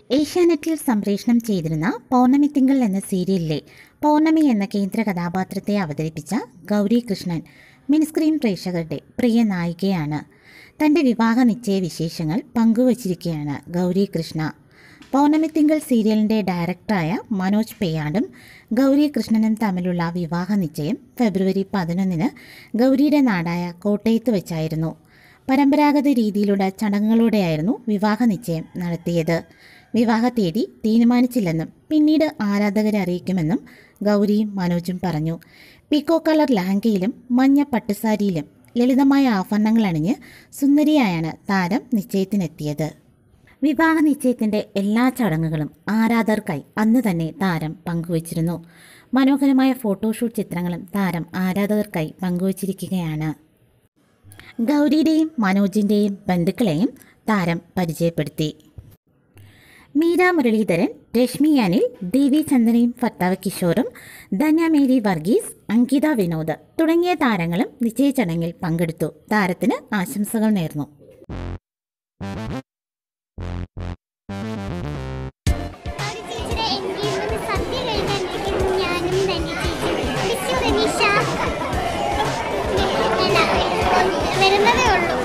ഏഷ്യാനെറ്റിൽ സംപ്രേഷണം ചെയ്തിരുന്ന പൗർണമി തിങ്കൾ എന്ന സീരിയലിലെ പൗർണമി എന്ന കേന്ദ്ര കഥാപാത്രത്തെ അവതരിപ്പിച്ച ഗൗരി കൃഷ്ണൻ മിനിസ്ക്രീൻ പ്രേക്ഷകരുടെ പ്രിയ നായികയാണ് തൻ്റെ വിവാഹ നിശ്ചയ വിശേഷങ്ങൾ പങ്കുവച്ചിരിക്കുകയാണ് ഗൗരി കൃഷ്ണ പൗർണമി തിങ്കൾ സീരിയലിൻ്റെ ഡയറക്ടറായ മനോജ് പെയ്യാടും ഗൗരി കൃഷ്ണനും തമ്മിലുള്ള വിവാഹ നിശ്ചയം ഫെബ്രുവരി പതിനൊന്നിന് ഗൗരിയുടെ നാടായ കോട്ടയത്ത് വെച്ചായിരുന്നു പരമ്പരാഗത രീതിയിലുള്ള ചടങ്ങുകളോടെയായിരുന്നു വിവാഹ നിശ്ചയം നടത്തിയത് വിവാഹ തീയതി തീരുമാനിച്ചില്ലെന്നും പിന്നീട് ആരാധകരെ അറിയിക്കുമെന്നും ഗൗരിയും മനോജും പറഞ്ഞു പീക്കോ കളർ ലാങ്കയിലും മഞ്ഞ പട്ടുസാരിയിലും ലളിതമായ ആഭരണങ്ങൾ അണിഞ്ഞ് സുന്ദരിയായാണ് താരം നിശ്ചയത്തിനെത്തിയത് വിവാഹ നിശ്ചയത്തിൻ്റെ എല്ലാ ചടങ്ങുകളും ആരാധകർക്കായി അന്ന് തന്നെ താരം പങ്കുവച്ചിരുന്നു മനോഹരമായ ഫോട്ടോഷൂട്ട് ചിത്രങ്ങളും താരം ആരാധകർക്കായി പങ്കുവച്ചിരിക്കുകയാണ് ഗൗരിയുടെയും മനോജിൻ്റെയും ബന്ധുക്കളെയും താരം പരിചയപ്പെടുത്തി മീര മുരളീധരൻ രശ്മി അനിൽ ദേവി ചന്ദ്രയും ഭർത്താവ് കിഷോറും ധന്യ മേരി വർഗീസ് അങ്കിത വിനോദ് തുടങ്ങിയ താരങ്ങളും നിശ്ചയ ചടങ്ങിൽ പങ്കെടുത്തു താരത്തിന് ആശംസകൾ നേർന്നു ഒരു ചേച്ചിയുടെ എൻഗേജ്മെന്റ് സദ്യ കഴിക്കാനിരിക്കുന്നു ഞാനും തന്നെ ചേച്ചി മിസ് യു റനീഷ ഇല്ല, വരുന്നതേ ഉള്ളൂ